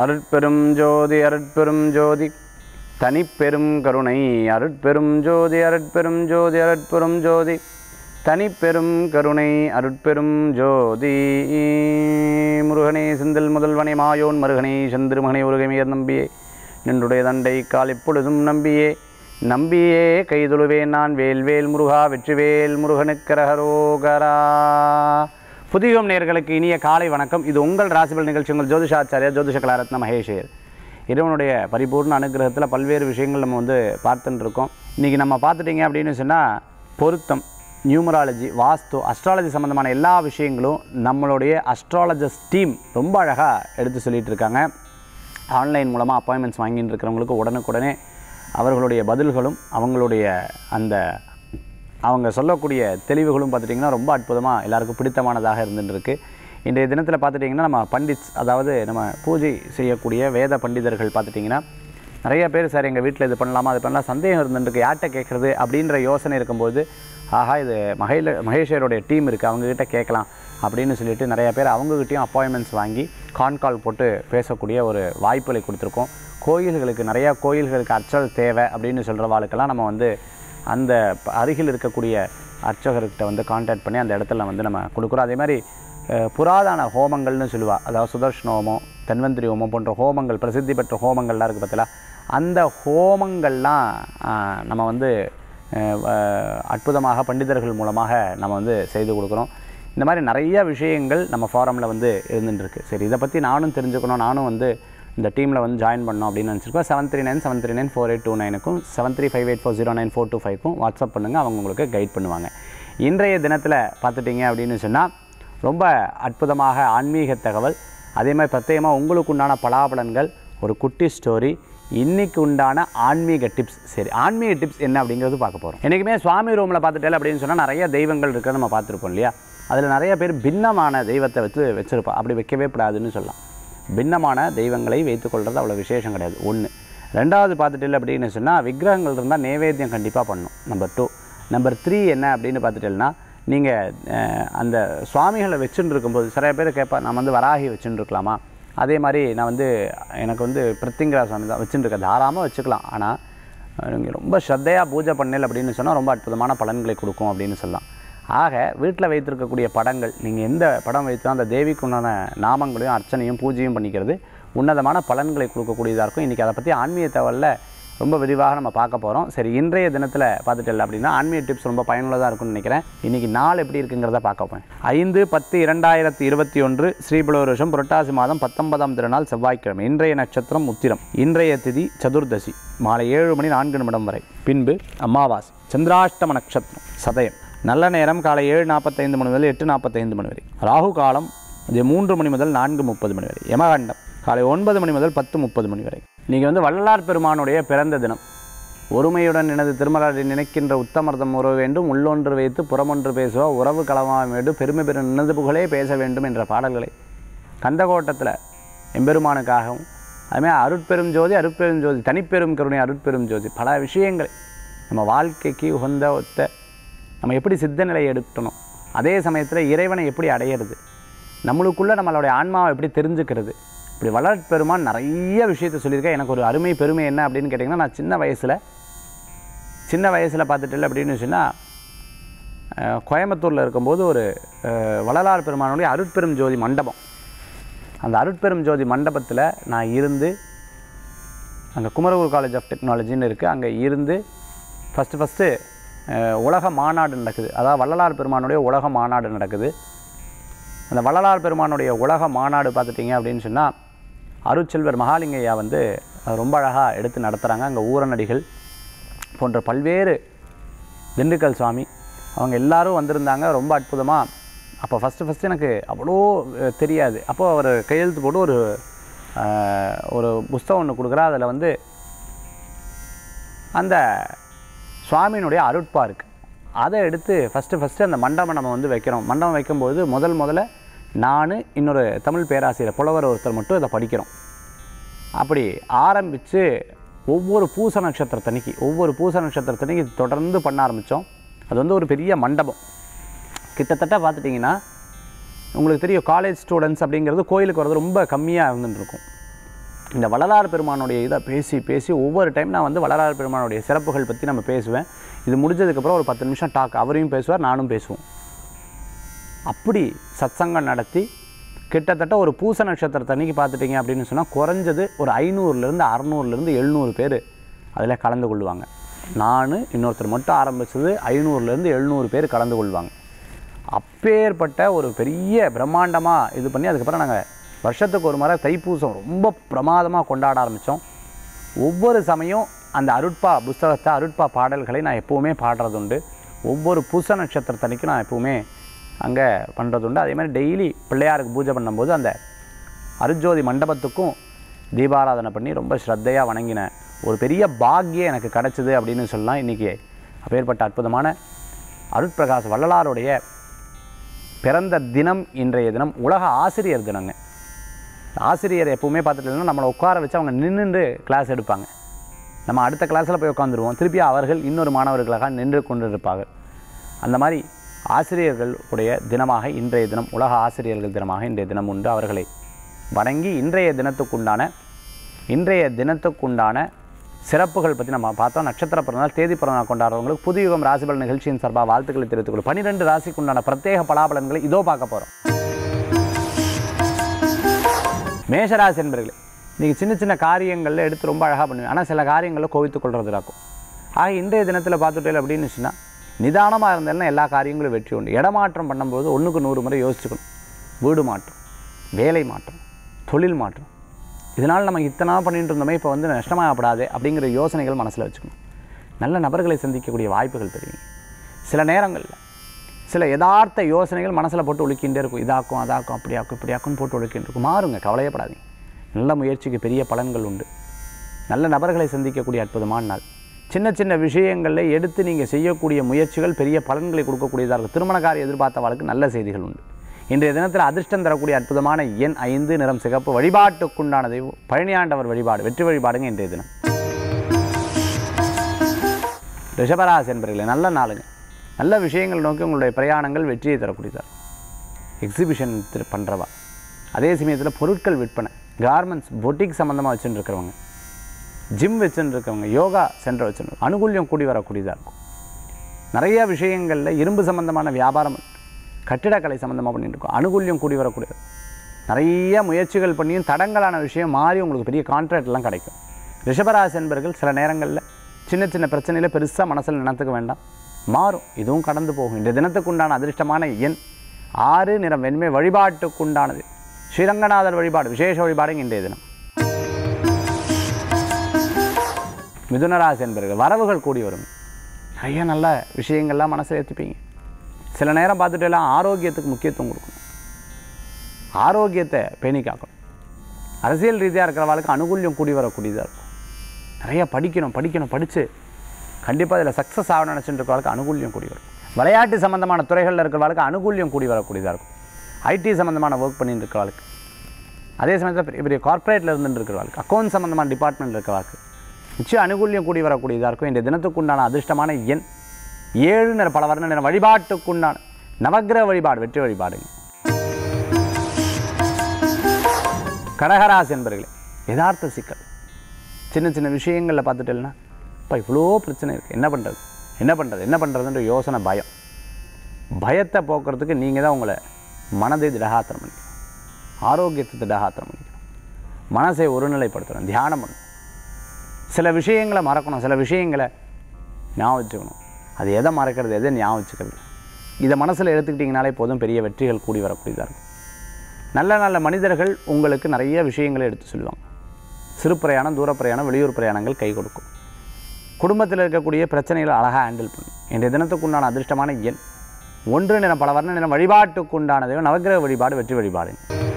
அருட்பெரும் ஜோதி அருட்பெரும் ஜோதி தனிப்பெரும் கருணை அருட்பெரும் ஜோதி அருட்பெரும் ஜோதி அருட்பெரும் ஜோதி தனிப்பெரும் கருணை அருட்பெரும் ஜோதி முருகனே செந்தில் முதல்வனே மாயோன் மருகனே சந்திரமகனே உருகமையர் நம்பியே நின்றுடைய தண்டை கால் எப்பொழுதும் நம்பியே நம்பியே கைதொழுவேன் நான் வேல்வேல் முருகா வெற்றிவேல் முருகனுக்கரகரோகரா புதியம் நேர்களுக்கு இனிய காலை வணக்கம் இது உங்கள் ராசிபல் நிகழ்ச்சி உங்கள் ஜோதிஷாச்சாரியா ஜோதிஷ கலாரத்ன மகேஷேர் இறைவனுடைய பரிபூர்ண அனுகிரகத்தில் பல்வேறு விஷயங்கள் நம்ம வந்து பார்த்துட்டு இருக்கோம் இன்றைக்கி நம்ம பார்த்துட்டிங்க அப்படின்னு சொன்னால் பொருத்தம் நியூமராலஜி வாஸ்து அஸ்ட்ராலஜி சம்மந்தமான எல்லா விஷயங்களும் நம்மளுடைய அஸ்ட்ராலஜஸ் டீம் ரொம்ப அழகாக எடுத்து சொல்லிட்டு இருக்காங்க ஆன்லைன் மூலமாக அப்பாயின்மெண்ட்ஸ் வாங்கிட்டு இருக்கிறவங்களுக்கு உடனுக்குடனே அவர்களுடைய பதில்களும் அவங்களுடைய அந்த அவங்க சொல்லக்கூடிய தெளிவுகளும் பார்த்துட்டிங்கன்னா ரொம்ப அற்புதமாக எல்லாருக்கும் பிடித்தமானதாக இருந்துருக்கு இன்றைய தினத்தில் பார்த்துட்டிங்கன்னா நம்ம பண்டிட்ஸ் அதாவது நம்ம பூஜை செய்யக்கூடிய வேத பண்டிதர்கள் பார்த்துட்டிங்கன்னா நிறைய பேர் சார் எங்கள் வீட்டில் இது பண்ணலாமா அது பண்ணலாம் சந்தேகம் இருந்துருக்கு யார்கிட்ட கேட்குறது அப்படின்ற யோசனை இருக்கும்போது ஆஹா இது மகையில் மகேஷருடைய டீம் இருக்குது அவங்கக்கிட்ட கேட்கலாம் அப்படின்னு சொல்லிட்டு நிறைய பேர் அவங்கக்கிட்டேயும் அப்பாயின்மெண்ட்ஸ் வாங்கி கான் கால் போட்டு பேசக்கூடிய ஒரு வாய்ப்புகளை கொடுத்துருக்கோம் கோயில்களுக்கு நிறையா கோயில்களுக்கு அர்ச்சல் தேவை அப்படின்னு சொல்கிறவாளுக்கெல்லாம் நம்ம வந்து அந்த ப- அருகில் இருக்கக்கூடிய அர்ச்சகர்கிட்ட வந்து காண்டாக்ட் பண்ணி அந்த இடத்துல வந்து நம்ம கொடுக்குறோம் அதே மாதிரி அஹ், புராதன ஹோமங்கள்னு சொல்லுவா அதாவது சுதர்ஷன ஹோமம் தன்வந்திரி ஹோமம் போன்ற ஹோமங்கள் பிரசித்தி பெற்ற ஹோமங்கள்லாம் இருக்குது பார்த்தீங்களா அந்த ஹோமங்கள்லாம் ஆஹ், நம்ம வந்து அஹ், அஹ், அற்புதமாக பண்டிதர்கள் மூலமாக நம்ம வந்து செய்து கொடுக்குறோம் இந்த மாதிரி நிறைய விஷயங்கள் நம்ம ஃபாரமில் வந்து இருந்துட்டுருக்கு சரி இதை பற்றி நானும் தெரிஞ்சுக்கணும் நானும் வந்து இந்த டீமில் வந்து ஜாயின் பண்ணோம் அப்படின்னு நினச்சிருக்கோம் seven three nine seven three nine four eight two நைனுக்கும் seven three five eight four zero nine four two ஃபைவ்க்கும் வாட்ஸ்அப் பண்ணுங்கள் அவங்க உங்களுக்கு கைட் பண்ணுவாங்க இன்றைய தினத்தில் பார்த்துட்டிங்க அப்படின்னு சொன்னால் ரொம்ப அற்புதமாக ஆன்மீக தகவல் அதே மாதிரி பிரத்யேகமாக உங்களுக்கு உண்டான பலாபலன்கள் ஒரு குட்டி ஸ்டோரி இன்னைக்கு உண்டான ஆன்மீக டிப்ஸ் சரி ஆன்மீக டிப்ஸ் என்ன அப்படிங்கிறது பார்க்க போகிறோம் என்றைக்குமே சுவாமி ரூமில் பார்த்துட்டேன் அப்படின்னு சொன்னால் நிறைய தெய்வங்கள் இருக்கிறத நம்ம பார்த்துருப்போம் இல்லையா அதில் நிறைய பேர் பின்னமான தெய்வத்தை வச்சு வச்சுருப்பா அப்படி வைக்கவே கூடாதுன்னு சொல்லலாம் பின்னமான தெய்வங்களை வைத்துக்கொள்கிறது அவ்வளோ விசேஷம் கிடையாது ஒன்று ரெண்டாவது பார்த்துட்டு அப்படின்னு சொன்னால் விக்கிரகங்கள் இருந்தால் நைவேத்தியம் கண்டிப்பாக பண்ணணும் நம்பர் டூ நம்பர் த்ரீ என்ன அப்படின்னு பார்த்துட்டேன்னா நீங்கள் அந்த சுவாமிகளை வச்சுட்டு இருக்கும்போது சில பேர் கேட்பா நான் வந்து வராகி வச்சுட்டு இருக்கலாமா அதே மாதிரி நான் வந்து எனக்கு வந்து பிரித்திங்கரா சுவாமி தான் வச்சுட்டு இருக்கேன் தாராளமாக வச்சுக்கலாம் ஆனால் நீங்கள் ரொம்ப ஸ்ரத்தையாக பூஜை பண்ணல அப்படின்னு சொன்னால் ரொம்ப அற்புதமான பலன்களை கொடுக்கும் அப்படின்னு சொல்லலாம் ஆக வீட்டில் வைத்திருக்கக்கூடிய படங்கள் நீங்கள் எந்த படம் வைத்தோ அந்த தேவிக்கு உண்டான நாமங்களையும் அர்ச்சனையும் பூஜையும் பண்ணிக்கிறது உன்னதமான பலன்களை கொடுக்கக்கூடியதாக இருக்கும் இன்றைக்கி அதை பற்றி ஆன்மீக தகவலில் ரொம்ப விரிவாக நம்ம பார்க்க போகிறோம் சரி இன்றைய தினத்தில் பார்த்துட்டு அப்படின்னா ஆன்மீக டிப்ஸ் ரொம்ப பயனுள்ளதாக இருக்கும்னு நினைக்கிறேன் இன்றைக்கி நாள் எப்படி இருக்குங்கிறத பார்க்க போகிறேன் ஐந்து பத்து இரண்டாயிரத்தி இருபத்தி ஒன்று ஸ்ரீபுலவருஷம் புரட்டாசி மாதம் பத்தொன்பதாம் திருநாள் செவ்வாய்க்கிழமை இன்றைய நட்சத்திரம் உத்திரம் இன்றைய திதி சதுர்தசி மாலை ஏழு மணி நான்கு நிமிடம் வரை பின்பு அமாவாசை சந்திராஷ்டம நட்சத்திரம் சதயம் நல்ல நேரம் காலை ஏழு நாற்பத்தைந்து மணி முதல் எட்டு நாற்பத்தைந்து மணி வரை ராகு காலம் இது மூன்று மணி முதல் நான்கு முப்பது மணி வரை யமகண்டம் காலை ஒன்பது மணி முதல் பத்து முப்பது மணி வரை நீங்கள் வந்து வள்ளலார் பெருமானுடைய பிறந்த தினம் ஒருமையுடன் எனது திருமலாரை நினைக்கின்ற உத்தமர்தம் உறவு வேண்டும் உள்ளொன்று வைத்து புறமொன்று பேசுவா உறவு களமாக வேண்டும் பெருமை பெறும் நினது புகழே பேச வேண்டும் என்ற பாடல்களை கந்தகோட்டத்தில் எம்பெருமானுக்காகவும் அதுமாதிரி அருட்பெரும் ஜோதி அருட்பெரும் ஜோதி தனிப்பெரும் கருணை அருட்பெரும் ஜோதி பல விஷயங்கள் நம்ம வாழ்க்கைக்கு உகந்த ஒத்த நம்ம எப்படி சித்த நிலையை எடுக்கணும் அதே சமயத்தில் இறைவனை எப்படி அடையிறது நம்மளுக்குள்ளே நம்மளுடைய ஆன்மாவை எப்படி தெரிஞ்சுக்கிறது இப்படி வளர்ப்பெருமான் நிறைய விஷயத்தை சொல்லியிருக்கேன் எனக்கு ஒரு அருமை பெருமை என்ன அப்படின்னு கேட்டிங்கன்னா நான் சின்ன வயசில் சின்ன வயசில் பார்த்துட்டு அப்படின்னு சொன்னால் கோயம்புத்தூரில் இருக்கும்போது ஒரு அஹ், வள்ளலார் பெருமானுடைய அருட்பெரும் ஜோதி மண்டபம் அந்த அருட்பெரும் ஜோதி மண்டபத்தில் நான் இருந்து அங்கே குமரகுரு காலேஜ் ஆஃப் டெக்னாலஜின்னு இருக்குது அங்கே இருந்து ஃபஸ்ட்டு ஃபஸ்ட்டு உலக மாநாடு நடக்குது அதாவது வள்ளலார் பெருமானுடைய உலக மாநாடு நடக்குது அந்த வள்ளலார் பெருமானுடைய உலக மாநாடு பார்த்துட்டிங்க அப்படின்னு சொன்னால் அருட்செல்வர் மகாலிங்கையா வந்து அது ரொம்ப அழகாக எடுத்து நடத்துகிறாங்க அங்கே ஊரநடிகள் போன்ற பல்வேறு திண்டுக்கல் சுவாமி அவங்க எல்லாரும் வந்திருந்தாங்க ரொம்ப அற்புதமாக அப்போ ஃபஸ்ட்டு ஃபஸ்ட்டு எனக்கு அவ்வளோ அஹ், தெரியாது அப்போது அவர் கையெழுத்து போட்டு ஒரு அஹ், ஒரு புஸ்தகம் ஒன்று கொடுக்குறா அதில் வந்து அந்த சுவாமியினுடைய அருட்பா இருக்குது அதை எடுத்து ஃபஸ்ட்டு ஃபஸ்ட்டு அந்த மண்டபம் நம்ம வந்து வைக்கிறோம் மண்டபம் வைக்கும்போது முதல் முதல்ல நான் இன்னொரு தமிழ் பேராசிரியர் புலவர் ஒருத்தர் மட்டும் இதை படிக்கிறோம் அப்படி ஆரம்பித்து ஒவ்வொரு பூச நட்சத்திரத்தன்னைக்கு ஒவ்வொரு பூச நட்சத்திரத்தன்னைக்கு இது தொடர்ந்து பண்ண ஆரம்பித்தோம் அது வந்து ஒரு பெரிய மண்டபம் கிட்டத்தட்ட பார்த்துட்டிங்கன்னா உங்களுக்கு தெரியும் காலேஜ் ஸ்டூடெண்ட்ஸ் அப்படிங்கிறது கோயிலுக்கு வர்றது ரொம்ப கம்மியாக இருந்துட்டு இருக்கும் இந்த வள்ளலார் பெருமானுடைய இதை பேசி பேசி ஒவ்வொரு டைம் நான் வந்து வள்ளலார் பெருமானுடைய சிறப்புகள் பற்றி நம்ம பேசுவேன் இது முடிஞ்சதுக்கப்புறம் ஒரு பத்து நிமிஷம் டாக் அவரையும் பேசுவார் நானும் பேசுவோம் அப்படி சத்சங்கம் நடத்தி கிட்டத்தட்ட ஒரு பூச நட்சத்திரத்தன்னைக்கு பார்த்துட்டிங்க அப்படின்னு சொன்னால் குறைஞ்சது ஒரு ஐநூறுலேருந்து அறநூறுலேருந்து எழுநூறு பேர் அதில் கலந்து கொள்வாங்க நான் இன்னொருத்தர் மட்டும் ஆரம்பித்தது ஐநூறுலேருந்து எழுநூறு பேர் கலந்து கொள்வாங்க அப்பேற்பட்ட ஒரு பெரிய பிரம்மாண்டமாக இது பண்ணி அதுக்கப்புறம் நாங்கள் வருஷத்துக்கு ஒரு முறை தைப்பூசம் ரொம்ப பிரமாதமாக கொண்டாட ஆரம்பித்தோம் ஒவ்வொரு சமயம் அந்த அருட்பா புஸ்தகத்தை அருட்பா பாடல்களை நான் எப்போவுமே பாடுறது உண்டு ஒவ்வொரு பூச நட்சத்திரத்தன்னைக்கு நான் எப்போவுமே அங்கே பண்ணுறது உண்டு அதே மாதிரி டெய்லி பிள்ளையாருக்கு பூஜை பண்ணும்போது அந்த அருஜோதி மண்டபத்துக்கும் தீபாராதனை பண்ணி ரொம்ப ஸ்ரத்தையாக வணங்கின ஒரு பெரிய பாக்கியம் எனக்கு கிடச்சிது அப்படின்னு சொல்லலாம் இன்றைக்கி அப்பேற்பட்ட அற்புதமான அருட்பிரகாஷ் வள்ளலாருடைய பிறந்த தினம் இன்றைய தினம் உலக ஆசிரியர் தினங்க ஆசிரியர் எப்பவுமே பார்த்துட்டீங்கன்னா நம்மளை உட்கார வச்சு அவங்க நின்றுண்டு கிளாஸ் எடுப்பாங்க நம்ம அடுத்த கிளாஸில் போய் உட்காந்துருவோம் திருப்பி அவர்கள் இன்னொரு மாணவர்களாக நின்று கொண்டு இருப்பார்கள் அந்த மாதிரி ஆசிரியர்கள் உடைய தினமாக இன்றைய தினம் உலக ஆசிரியர்கள் தினமாக இன்றைய தினம் உண்டு அவர்களை வணங்கி இன்றைய தினத்துக்குண்டான இன்றைய தினத்துக்குண்டான சிறப்புகள் பற்றி நம்ம பார்த்தோம் நட்சத்திர பிறந்தநாள் தேதி பிறந்தநாள் கொண்டாடுறவங்களுக்கு புதுயுகம் ராசிபலன் நிகழ்ச்சியின் சார்பாக வாழ்த்துக்களை தெரிவித்துக் கொள்ளும் பன்னிரெண்டு ராசிக்குண்டான பிரத்யேக பலாபலன்களை இதோ பார்க்க போகிறோம் மேஷராசி என்பர்களே நீங்கள் சின்ன சின்ன காரியங்களில் எடுத்து ரொம்ப அழகாக பண்ணுவீங்க ஆனால் சில காரியங்களில் கோவித்துக் கொள்றது இருக்கும் ஆக இன்றைய தினத்தில் பார்த்துட்டேன் அப்படின்னு சொன்னால் நிதானமாக இருந்தாலும் எல்லா காரியங்களும் வெற்றி உண்டு இடமாற்றம் பண்ணும்போது ஒன்றுக்கு நூறு முறை யோசிச்சுக்கணும் வீடு மாற்றம் வேலை மாற்றம் தொழில் மாற்றம் இதனால் நம்ம இத்தனை நாள் பண்ணிட்டு இருந்தோமே இப்போ வந்து நஷ்டமாகப்படாது அப்படிங்கிற யோசனைகள் மனசில் வச்சுக்கணும் நல்ல நபர்களை சந்திக்கக்கூடிய வாய்ப்புகள் பெறுவீங்க சில நேரங்களில் சில யதார்த்த யோசனைகள் மனசில் போட்டு ஒழுக்கின்றே இருக்கும் இதாக்கும் அதாக்கும் அப்படியாக்கும் இப்படியாக்கும் போட்டு ஒழுக்கிட்டு இருக்கும் மாறுங்க கவலையப்படாதீங்க நல்ல முயற்சிக்கு பெரிய பலன்கள் உண்டு நல்ல நபர்களை சந்திக்கக்கூடிய அற்புதமான நாள் சின்ன சின்ன விஷயங்களில் எடுத்து நீங்கள் செய்யக்கூடிய முயற்சிகள் பெரிய பலன்களை கொடுக்கக்கூடியதாக இருக்கும் திருமண காரியம் எதிர்பார்த்தவர்களுக்கு நல்ல செய்திகள் உண்டு இன்றைய தினத்தில் அதிர்ஷ்டம் தரக்கூடிய அற்புதமான எண் ஐந்து நிறம் சிகப்பு வழிபாட்டுக்குண்டான தெய்வம் பழனியாண்டவர் வழிபாடு வெற்றி வழிபாடுங்க இன்றைய தினம் ரிஷபராசி என்பர்களே நல்ல நாளுங்க நல்ல விஷயங்கள் நோக்கி உங்களுடைய பிரயாணங்கள் வெற்றியை தரக்கூடியதாக எக்ஸிபிஷன் பண்ணுறவா அதே சமயத்தில் பொருட்கள் விற்பனை கார்மெண்ட்ஸ் பொட்டிக் சம்மந்தமாக வச்சுட்டு இருக்கிறவங்க ஜிம் வச்சுட்டு இருக்கவங்க யோகா சென்டர் வச்சுட்டு அனுகூல்யம் கூடி வரக்கூடியதாக இருக்கும் நிறைய விஷயங்களில் இரும்பு சம்பந்தமான வியாபாரம் கட்டிடக்கலை சம்மந்தமாக பண்ணிட்டு இருக்கோம் அனுகூல்யம் கூடி வரக்கூடியது நிறைய முயற்சிகள் பண்ணியும் தடங்கலான விஷயம் மாறி உங்களுக்கு பெரிய கான்ட்ராக்ட்லாம் கிடைக்கும் ரிஷபராசி என்பர்கள் சில நேரங்களில் சின்ன சின்ன பிரச்சனையில் பெருசாக மனசில் நினைத்துக்க வேண்டாம் மாறும் இதுவும் கடந்து போகும் இந்த தினத்துக்கு உண்டான அதிர்ஷ்டமான எண் ஆறு நிறம் வெண்மை வழிபாட்டுக்குண்டானது ஸ்ரீரங்கநாதர் வழிபாடு விசேஷ வழிபாடு இன்றைய தினம் மிதுனராசி என்பர்கள் வரவுகள் கூடி வரும் நிறைய நல்ல விஷயங்கள்லாம் மனசில் ஏற்றிப்பீங்க சில நேரம் பார்த்துட்டு எல்லாம் ஆரோக்கியத்துக்கு முக்கியத்துவம் கொடுக்கணும் ஆரோக்கியத்தை பேணி காக்கணும் அரசியல் ரீதியாக இருக்கிறவங்களுக்கு அனுகூல்யம் கூடி வரக்கூடியதாக இருக்கும் நிறைய படிக்கணும் படிக்கணும் படித்து கண்டிப்பாக இதில் சக்ஸஸ் ஆகணும்னு நினச்சிட்டு இருக்கிறவங்களுக்கு அனுகூல்யம் கூடி வரும் விளையாட்டு சம்மந்தமான துறைகளில் இருக்கிறவங்களுக்கு அனுகூல்யம் கூடி வரக்கூடியதாக இருக்கும் ஐடி சம்மந்தமான ஒர்க் பண்ணிட்டு இருக்கிறவங்களுக்கு அதே சமயத்தில் பெரிய பெரிய கார்ப்பரேட்டில் இருந்துட்டு இருக்கிறவங்களுக்கு அக்கௌண்ட் சம்மந்தமான டிபார்ட்மெண்ட்டில் இருக்கிறவங்களுக்கு நிச்சயம் அனுகூல்யம் கூடி வரக்கூடியதாக இருக்கும் இந்த தினத்துக்குண்டான அதிர்ஷ்டமான எண் ஏழு நிற பல வர்ண நிற வழிபாட்டுக்குண்டான நவக்கிரக வழிபாடு வெற்றி வழிபாடுங்க கடகராசி என்பர்களே யதார்த்த சிக்கல் சின்ன சின்ன விஷயங்களில் பார்த்துட்டேன்னா இப்போ இவ்வளோ பிரச்சனை இருக்குது என்ன பண்ணுறது என்ன பண்ணுறது என்ன பண்ணுறதுன்ற யோசனை பயம் பயத்தை போக்குறதுக்கு நீங்கள் தான் உங்களை மனதை திடகாத்திரம் பண்ணிக்கணும் ஆரோக்கியத்தை திடகாத்திரம் பண்ணிக்கணும் மனசை ஒருநிலைப்படுத்தணும் தியானம் பண்ணணும் சில விஷயங்களை மறக்கணும் சில விஷயங்களை ஞாபகம் வச்சுக்கணும் அது எதை மறக்கிறது எதை ஞாபகம் வச்சுக்கிறது இதை மனசில் எடுத்துக்கிட்டிங்கனாலே போதும் பெரிய வெற்றிகள் கூடி வரக்கூடியதாக இருக்கும் நல்ல நல்ல மனிதர்கள் உங்களுக்கு நிறைய விஷயங்களை எடுத்து சொல்லுவாங்க சிறு பிரயாணம் தூர பிரயாணம் வெளியூர் பிரயாணங்கள் கை கொடுக்கும் குடும்பத்தில் இருக்கக்கூடிய பிரச்சனைகளை அழகாக ஹேண்டில் பண்ணும் இன்றைய தினத்துக்குண்டான அதிர்ஷ்டமான எண் ஒன்று நிறம் பல வர்ண நிறம் வழிபாட்டுக்குண்டான தெய்வம் நவக்கிரக வழிபாடு வெற்றி வழிபாடு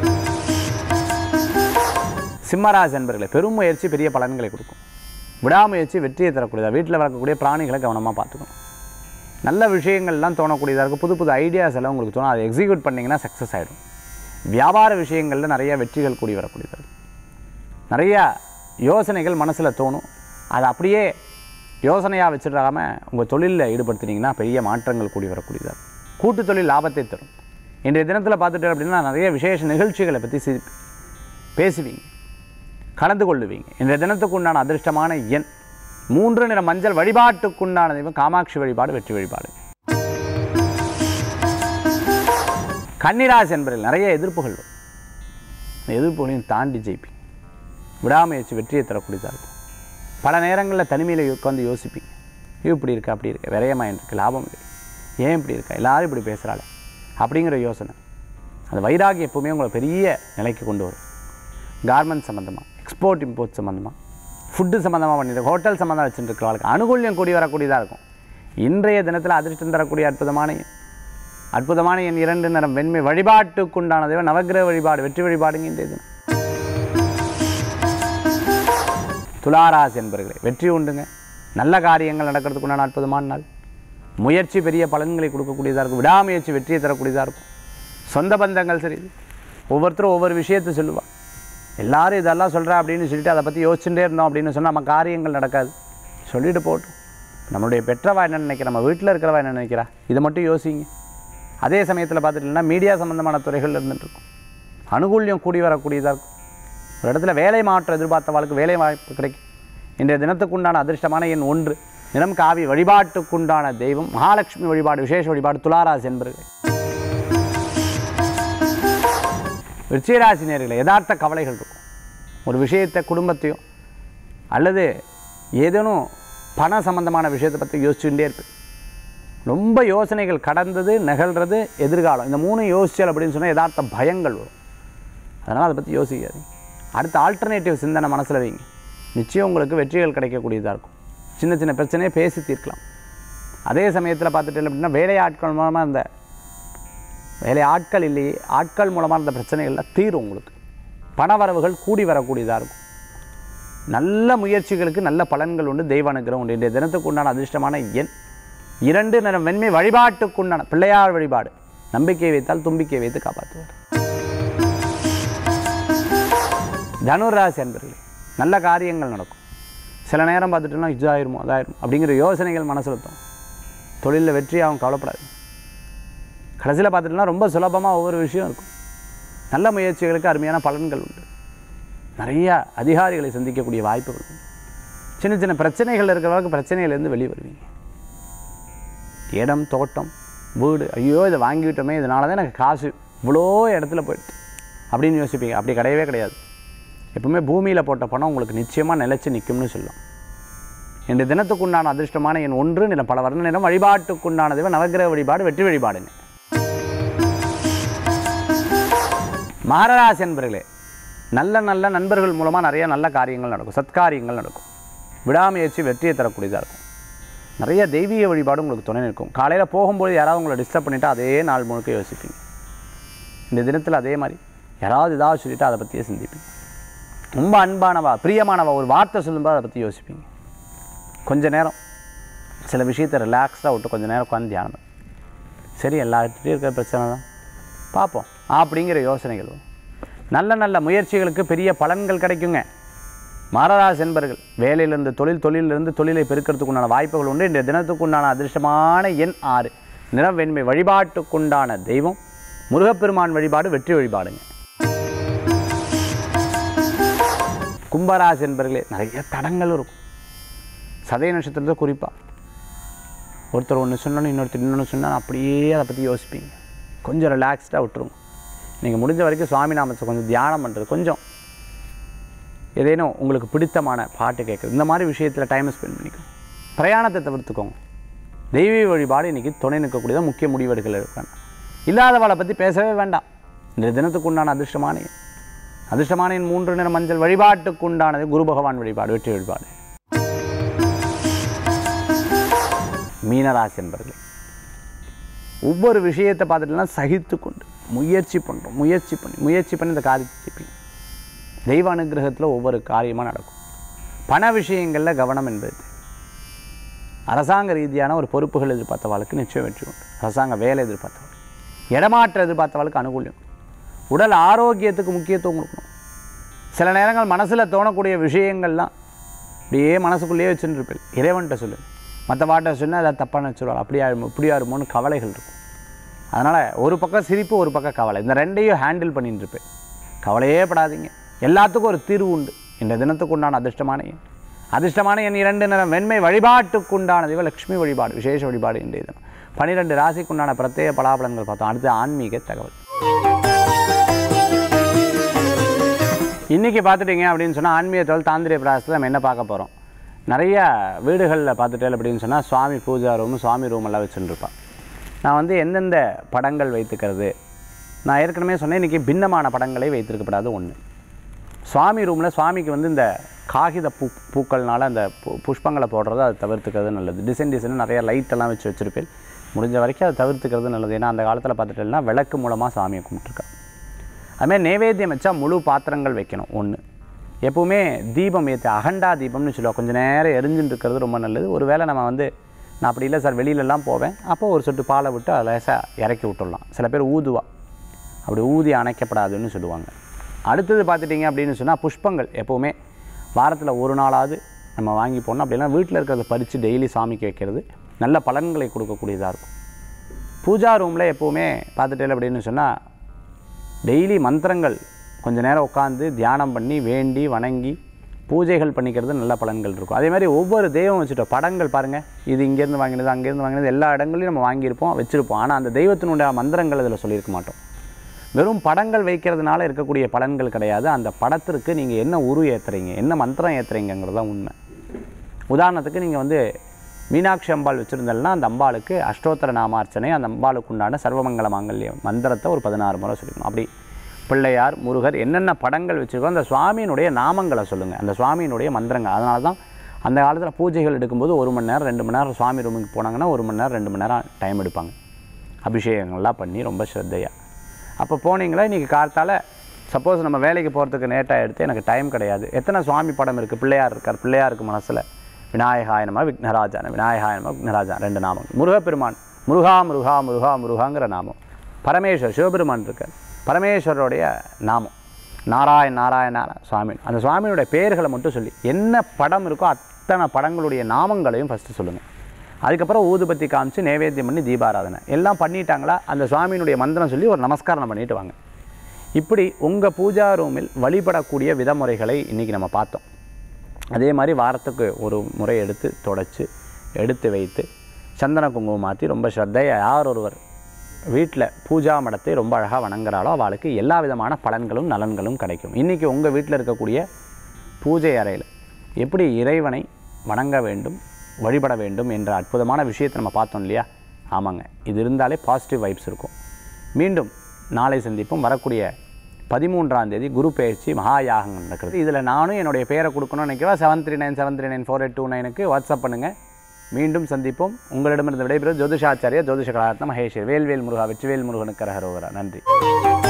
சிம்மராசி என்பர்களே பெரும் முயற்சி பெரிய பலன்களை கொடுக்கும் விடாமுயற்சி வெற்றியை தரக்கூடியதாக வீட்டில் வளர்க்கக்கூடிய பிராணிகளை கவனமாக பார்த்துக்கணும் நல்ல விஷயங்கள்லாம் தோணக்கூடியதாக இருக்கும் புது புது ஐடியாஸ் எல்லாம் உங்களுக்கு தோணும் அதை எக்ஸிக்யூட் பண்ணிங்கன்னா சக்ஸஸ் ஆகிடும் வியாபார விஷயங்களில் நிறைய வெற்றிகள் கூடி வரக்கூடியதாக இருக்கும் நிறையா யோசனைகள் மனசில் தோணும் அதை அப்படியே யோசனையாக வச்சிடாம உங்கள் தொழிலில் ஈடுபடுத்தினீங்கன்னா பெரிய மாற்றங்கள் கூடி வரக்கூடியதாக இருக்கும் கூட்டு தொழில் லாபத்தை தரும் இன்றைய தினத்தில் பார்த்துட்டு அப்படின்னா நிறைய விசேஷ நிகழ்ச்சிகளை பற்றி சி பேசுவீங்க கலந்து கொள்ளுவீங்க இன்றைய தினத்துக்கு உண்டான அதிர்ஷ்டமான எண் மூன்று நிற மஞ்சள் வழிபாட்டுக்குண்டான தெய்வம் காமாட்சி வழிபாடு வெற்றி வழிபாடு கன்னிராசி என்பதில் நிறைய எதிர்ப்புகள் வரும் இந்த எதிர்ப்புகளையும் தாண்டி ஜெயிப்பீங்க விடாமுயற்சி வெற்றியை தரக்கூடியதாக இருக்கும் பல நேரங்களில் தனிமையில் உட்காந்து யோசிப்பீங்க ஐயோ இப்படி இருக்கா அப்படி இருக்கா விரயமாக இருக்கு லாபம் இல்லை ஏன் இப்படி இருக்கா எல்லாரும் இப்படி பேசுகிறாளே அப்படிங்கிற யோசனை அந்த வைராகி எப்பவுமே உங்களை பெரிய நிலைக்கு கொண்டு வரும் கார்மெண்ட் சம்மந்தமாக எக்ஸ்போர்ட் இம்போர்ட் சம்மந்தமாக ஃபுட்டு சம்மந்தமாக பண்ணிட்டு ஹோட்டல் சம்மந்தம் வச்சுட்டு இருக்கிறவங்களுக்கு அனுகூல்யம் கூடி வரக்கூடியதாக இருக்கும் இன்றைய தினத்தில் அதிர்ஷ்டம் தரக்கூடிய அற்புதமான எண் அற்புதமான என் இரண்டு நிறம் வெண்மை வழிபாட்டுக்குண்டான தெய்வம் நவக்கிரக வழிபாடு வெற்றி வழிபாடுங்க இன்றைய தினம் துளாராசி என்பர்களே வெற்றி உண்டுங்க நல்ல காரியங்கள் நடக்கிறதுக்கு உண்டான அற்புதமான நாள் முயற்சி பெரிய பலன்களை கொடுக்கக்கூடியதாக இருக்கும் விடாமுயற்சி வெற்றியை தரக்கூடியதாக இருக்கும் சொந்த பந்தங்கள் சரி ஒவ்வொருத்தரும் ஒவ்வொரு விஷயத்தை சொல்லுவா எல்லாரும் இதெல்லாம் சொல்கிறா அப்படின்னு சொல்லிட்டு அதை பற்றி யோசிச்சுட்டே இருந்தோம் அப்படின்னு சொன்னால் நம்ம காரியங்கள் நடக்காது சொல்லிட்டு போட்டும் நம்மளுடைய பெற்றவா என்ன நினைக்கிறா நம்ம வீட்டில் இருக்கிறவா என்ன நினைக்கிறா இதை மட்டும் யோசிங்க அதே சமயத்தில் பார்த்துட்டிங்கன்னா மீடியா சம்மந்தமான துறைகள் இருந்துட்டு இருக்கும் அனுகூல்யம் கூடி வரக்கூடியதாக இருக்கும் ஒரு இடத்துல வேலை மாற்றம் எதிர்பார்த்தவாளுக்கு வேலை வாய்ப்பு கிடைக்கும் இன்றைய தினத்துக்குண்டான அதிர்ஷ்டமான எண் ஒன்று நிறம் காவி வழிபாட்டுக்குண்டான தெய்வம் மகாலட்சுமி வழிபாடு விசேஷ வழிபாடு துளாராசி என்பர்கள் விருச்சிகராசி நேர்களை யதார்த்த கவலைகள் இருக்கும் ஒரு விஷயத்தை குடும்பத்தையோ அல்லது ஏதேனும் பண சம்பந்தமான விஷயத்தை பற்றி யோசிச்சுட்டே இருப்பேன் ரொம்ப யோசனைகள் கடந்தது நிகழ்றது எதிர்காலம் இந்த மூணு யோசிச்சல் அப்படின்னு சொன்னால் யதார்த்த பயங்கள் வரும் அதனால் அதை பற்றி யோசிக்காதீங்க அடுத்த ஆல்டர்னேட்டிவ் சிந்தனை மனசில் வைங்க நிச்சயம் உங்களுக்கு வெற்றிகள் கிடைக்கக்கூடியதாக இருக்கும் சின்ன சின்ன பிரச்சனையை பேசி தீர்க்கலாம் அதே சமயத்தில் பார்த்துட்டு அப்படின்னா வேலையாட்கள் மூலமாக இந்த வேலை ஆட்கள் இல்லையே ஆட்கள் மூலமாக இருந்த பிரச்சனைகள்லாம் தீரும் உங்களுக்கு பணவரவுகள் கூடி வரக்கூடியதாக இருக்கும் நல்ல முயற்சிகளுக்கு நல்ல பலன்கள் உண்டு தெய்வ அனுகிரகம் உண்டு இன்றைய தினத்துக்கு உண்டான அதிர்ஷ்டமான எண் இரண்டு நிறம் வெண்மை வழிபாட்டுக்குண்டான பிள்ளையார் வழிபாடு நம்பிக்கை வைத்தால் தும்பிக்கை வைத்து காப்பாற்றுவார் தனுராசி அன்பர்களே நல்ல காரியங்கள் நடக்கும் சில நேரம் பார்த்துட்டோம்னா இதாயிருமோ அதாயிருமோ அப்படிங்கிற யோசனைகள் மனசில் இருக்கும் தொழிலில் வெற்றி ஆகும் கவலைப்படாது கடைசியில் பார்த்துட்டோம்னா ரொம்ப சுலபமாக ஒவ்வொரு விஷயம் இருக்கும் நல்ல முயற்சிகளுக்கு அருமையான பலன்கள் உண்டு நிறைய அதிகாரிகளை சந்திக்கக்கூடிய வாய்ப்புகள் உண்டு சின்ன சின்ன பிரச்சனைகள் இருக்கிறவங்களுக்கு பிரச்சனையிலேருந்து வெளியே வருவீங்க இடம் தோட்டம் வீடு ஐயோ இதை வாங்கிவிட்டோமே இதனால தான் எனக்கு காசு இவ்வளோ இடத்துல போயிட்டு அப்படின்னு யோசிப்பீங்க அப்படி கிடையவே கிடையாது எப்பவுமே பூமியில் போட்ட பணம் உங்களுக்கு நிச்சயமாக நிலைச்சு நிற்கும்னு சொல்லும் இன்று தினத்துக்குண்டான அதிர்ஷ்டமான என் ஒன்று நிலம் பல வர்ண நிறம் வழிபாட்டுக்குண்டான தெய்வம் நவக்கிரக வழிபாடு வெற்றி வழிபாடுங்க மகராசி என்பர்களே நல்ல நல்ல நண்பர்கள் மூலமாக நிறைய நல்ல காரியங்கள் நடக்கும் சத்காரியங்கள் நடக்கும் விடாமுயற்சி வெற்றியை தரக்கூடியதாக இருக்கும் நிறைய தெய்வீக வழிபாடு உங்களுக்கு துணை நிற்கும் காலையில் போகும்போது யாராவது உங்களை டிஸ்டர்ப் பண்ணிவிட்டு அதே நாள் முழுக்க யோசிப்பீங்க இந்த தினத்தில் அதே மாதிரி யாராவது ஏதாவது சொல்லிவிட்டு அதை பற்றியே சிந்திப்பீங்க ரொம்ப அன்பானவா பிரியமானவா ஒரு வார்த்தை சொல்லும்போது அதை பற்றி யோசிப்பீங்க கொஞ்ச நேரம் சில விஷயத்தை ரிலாக்ஸ்டாக விட்டு கொஞ்ச நேரம் உட்காந்து தியானம் பண்ணு. சரி எல்லார்கிட்டையும் இருக்கிற பிரச்சனை தான் பார்ப்போம் அப்படிங்கிற யோசனைகள் வரும் நல்ல நல்ல முயற்சிகளுக்கு பெரிய பலன்கள் கிடைக்குங்க மாரராஜ் என்பர்கள் வேலையிலிருந்து தொழில் தொழிலிருந்து தொழிலை பெருக்கிறதுக்குண்டான வாய்ப்புகள் உண்டு இன்றைய தினத்துக்குண்டான அதிர்ஷ்டமான எண் ஆறு நிறம் வெண்மை வழிபாட்டுக்குண்டான தெய்வம் முருகப்பெருமான் வழிபாடு வெற்றி வழிபாடுங்க கும்பராசி என்பர்களே நிறைய தடங்கள் இருக்கும் சதய நட்சத்திரத்தில் குறிப்பாக ஒருத்தர் ஒன்று சொன்னோன்னு இன்னொருத்தர் இன்னொன்று சொன்னால் அப்படியே அதை பற்றி யோசிப்பீங்க கொஞ்சம் ரிலாக்ஸ்டாக விட்டுருங்க நீங்கள் முடிஞ்ச வரைக்கும் சுவாமி நாமத்தை கொஞ்சம் தியானம் பண்ணுறது கொஞ்சம் ஏதேனும் உங்களுக்கு பிடித்தமான பாட்டு கேட்குறது இந்த மாதிரி விஷயத்தில் டைமை ஸ்பெண்ட் பண்ணிக்கோங்க பிரயாணத்தை தவிர்த்துக்கோங்க தெய்வீக வழிபாடு இன்றைக்கி துணை நிற்கக்கூடியதான் முக்கிய முடிவெடுகள் இருக்காங்க இல்லாதவளை பற்றி பேசவே வேண்டாம் இந்த தினத்துக்கு உண்டான அதிர்ஷ்டமான எண். அதிர்ஷ்டமான எண் மூன்று நிற மஞ்சள் வழிபாட்டுக்கு உண்டானது குரு பகவான் வழிபாடு வெற்றி வழிபாடு மீனராசி என்பர்களே ஒவ்வொரு விஷயத்தை பார்த்துட்டுனா சகித்து கொண்டு முயற்சி பண்ணுறோம் முயற்சி பண்ணி முயற்சி பண்ணி இந்த காரியத்தை ஜெயிப்பீங்க தெய்வ அனுகிரகத்தில் ஒவ்வொரு காரியமாக நடக்கும் பண விஷயங்களில் கவனம் என்பது தேவை. அரசாங்க ரீதியான ஒரு பொறுப்புகள் எதிர்பார்த்தவாளுக்கு நிச்சயம் வெற்றி உண்டு அரசாங்க வேலை எதிர்பார்த்தவாள் இடமாற்ற எதிர்பார்த்தவாளுக்கு அனுகூல்யம் உடல் ஆரோக்கியத்துக்கு முக்கியத்துவம் கொடுக்கணும் சில நேரங்கள் மனசில் தோணக்கூடிய விஷயங்கள்லாம் அப்படியே மனசுக்குள்ளேயே வச்சுட்டு இருப்பேன் இறைவன்கிட்ட சொல்லு மற்ற வாட்டை சொன்னால் அதை தப்பாக நினச்சிடுவாள் அப்படியா இருமோ இப்படியா இருமோன்னு கவலைகள் இருக்கும் அதனால் ஒரு பக்கம் சிரிப்பு ஒரு பக்கம் கவலை இந்த ரெண்டையும் ஹேண்டில் பண்ணிட்டு இருப்பேன் கவலையே படாதீங்க எல்லாத்துக்கும் ஒரு தீர்வு உண்டு இந்த தினத்துக்கு உண்டான அதிர்ஷ்டமான எண் அதிர்ஷ்டமான எண் இரண்டு நிறம் வெண்மை வழிபாட்டுக்குண்டான தெய்வம் லக்ஷ்மி வழிபாடு விசேஷ வழிபாடு இன்றைய தினம் பனிரெண்டு ராசிக்குண்டான பிரத்யேக பலாபலன்கள் பார்த்தோம் அடுத்து ஆன்மீக தகவல் இன்றைக்கி பார்த்துட்டிங்க அப்படின்னு சொன்னால் ஆன்மீக தகவல் தாந்திரிய பிராசத்தில் நம்ம என்ன பார்க்க போகிறோம் நிறைய வீடுகளில் பார்த்துட்டேன் அப்படின்னு சொன்னால் சுவாமி பூஜா ரூம் சுவாமி ரூம் எல்லாம் வச்சுருப்பேன் நான் வந்து எந்தெந்த படங்கள் வைத்துக்கிறது நான் ஏற்கனவே சொன்னேன் இன்றைக்கி பின்னமான படங்களை வைத்திருக்கப்படாது ஒன்று சுவாமி ரூமில் சுவாமிக்கு வந்து இந்த காகித பூ பூக்கள்னால அந்த பு புஷ்பங்களை போடுறத அதை தவிர்த்துக்கிறது நல்லது டிசைன் டிசைன் நிறைய லைட் எல்லாம் வச்சு வச்சுருப்பேன் முடிஞ்ச வரைக்கும் அதை தவிர்த்துக்கிறது நல்லது ஏன்னா அந்த காலத்தில் பார்த்துட்டேன்னா விளக்கு மூலமாக சாமியை கும்பிட்டுருக்கேன் அதுமாதிரி நைவேத்தியம் வச்சா முழு பாத்திரங்கள் வைக்கணும் ஒன்று எப்பவுமே தீபம் ஏற்றி அகண்டா தீபம்னு சொல்லுவோம் கொஞ்சம் நேரம் எரிஞ்சுட்டு இருக்கிறது ரொம்ப நல்லது ஒருவேளை நம்ம வந்து நான் அப்படி இல்லை சார் வெளியிலலாம் போவேன் அப்போ ஒரு சொட்டு பாலை விட்டு அதை லேசாக இறக்கி விட்டுடலாம் சில பேர் ஊதுவா அப்படி ஊதி அணைக்கப்படாதுன்னு சொல்லுவாங்க அடுத்தது பார்த்துட்டிங்க அப்படின்னு சொன்னால் புஷ்பங்கள் எப்போவுமே வாரத்தில் ஒரு நாளாவது நம்ம வாங்கி போடணும் அப்படின்னா வீட்டில் இருக்கிறத பறித்து டெய்லி சாமிக்கு வைக்கிறது நல்ல பலன்களை கொடுக்கக்கூடியதாக இருக்கும் பூஜா ரூமில் எப்போவுமே பார்த்துட்டே அப்படின்னு சொன்னால் டெய்லி மந்திரங்கள் கொஞ்ச நேரம் உட்காந்து தியானம் பண்ணி வேண்டி வணங்கி பூஜைகள் பண்ணிக்கிறது நல்ல பலன்கள் இருக்கும் அதே மாதிரி ஒவ்வொரு தெய்வம் வச்சுட்டோம் படங்கள் பாருங்கள் இது இங்கேருந்து வாங்கினது அங்கேருந்து வாங்கினது எல்லா இடங்களையும் நம்ம வாங்கியிருப்போம் வச்சுருப்போம் ஆனால் அந்த தெய்வத்தினுடைய மந்திரங்கள் அதில் சொல்லியிருக்க மாட்டோம் வெறும் படங்கள் வைக்கிறதுனால இருக்கக்கூடிய பலன்கள் கிடையாது அந்த படத்திற்கு நீங்கள் என்ன உரு ஏற்றுறீங்க என்ன மந்திரம் ஏற்றுறீங்கிறது தான் உண்மை உதாரணத்துக்கு நீங்கள் வந்து மீனாட்சி அம்பாள் வச்சுருந்தேன்னா அந்த அம்பாளுக்கு அஷ்டோத்தர நாமார்ச்சனை அந்த அம்பாளுக்கு உண்டான சர்வமங்கல மாங்கல்யம் மந்திரத்தை ஒரு பதினாறு முறை சொல்லிக்கணும் அப்படி பிள்ளையார் முருகர் என்னென்ன படங்கள் வச்சுருக்கோ அந்த சுவாமியினுடைய நாமங்களை சொல்லுங்கள் அந்த சுவாமியினுடைய மந்திரங்கள் அதனால தான் அந்த காலத்தில் பூஜைகள் எடுக்கும்போது ஒரு மணி நேரம் ரெண்டு மணி நேரம் சுவாமி ரூமுக்கு போனாங்கன்னா ஒரு மணி நேரம் ரெண்டு மணி நேரம் டைம் எடுப்பாங்க அபிஷேகங்கள்லாம் பண்ணி ரொம்ப ஸ்ரத்தையாக அப்போ போனீங்களா இன்றைக்கி கார்த்தால சப்போஸ் நம்ம வேலைக்கு போகிறதுக்கு நேட்டாக எடுத்து எனக்கு டைம் கிடையாது எத்தனை சுவாமி படம் இருக்குது பிள்ளையார் இருக்கார் பிள்ளையாருக்கு மனசில் விநாயகாய நம விக்னராஜான விநாயகாய நம விக்னராஜா ரெண்டு நாமம் முருகப்பெருமான் முருகா முருகா முருகா முருகாங்கிற நாமம் பரமேஸ்வர் சிவபெருமான் இருக்கார் பரமேஸ்வரருடைய நாமம் நாராயண் நாராயண சுவாமி அந்த சுவாமியுடைய பெயர்களை மட்டும் சொல்லி என்ன படம் இருக்கோ அத்தனை படங்களுடைய நாமங்களையும் ஃபஸ்ட்டு சொல்லுங்கள் அதுக்கப்புறம் ஊதுபத்தி காமிச்சு நைவேத்தியம் பண்ணி தீபாராதனை எல்லாம் பண்ணிட்டாங்களா அந்த சுவாமியினுடைய மந்திரம் சொல்லி ஒரு நமஸ்காரம் பண்ணிட்டு வாங்க இப்படி உங்கள் பூஜா ரூமில் வழிபடக்கூடிய விதமுறைகளை இன்றைக்கி நம்ம பார்த்தோம் அதே மாதிரி வாரத்துக்கு ஒரு முறை எடுத்து தொடச்சி எடுத்து வைத்து சந்தன குங்குமம் மாற்றி ரொம்ப ஸ்ரத்தையை யார் ஒருவர் வீட்டில் பூஜா மடத்தை ரொம்ப அழகாக வணங்குறாளோ அவளுக்கு எல்லா விதமான பலன்களும் நலன்களும் கிடைக்கும் இன்றைக்கி உங்கள் வீட்டில் இருக்கக்கூடிய பூஜை அறையில் எப்படி இறைவனை வணங்க வேண்டும் வழிபட வேண்டும் என்ற அற்புதமான விஷயத்தை நம்ம பார்த்தோம் இல்லையா ஆமாங்க இது இருந்தாலே பாசிட்டிவ் வைப்ஸ் இருக்கும் மீண்டும் நாளை சந்திப்போம் வரக்கூடிய பதிமூன்றாம் தேதி குரு பயிற்சி மகா யாகங்கள் நடக்கிறது இதில் நானும் என்னுடைய பேரை கொடுக்கணும்னு நினைக்கிறேன் seven three nine seven three nine four eight two நைனுக்கு வாட்ஸ்அப் பண்ணுங்கள் மீண்டும் சந்திப்போம் உங்களிடமிருந்து விடைபெறும் ஜோதிஷாச்சாரியா ஜோதிஷ கலாரத்ன மகேஷ் வேல்வேல் முருகா வெற்றிவேல் முருகனுக்கு அரகரோகரா நன்றி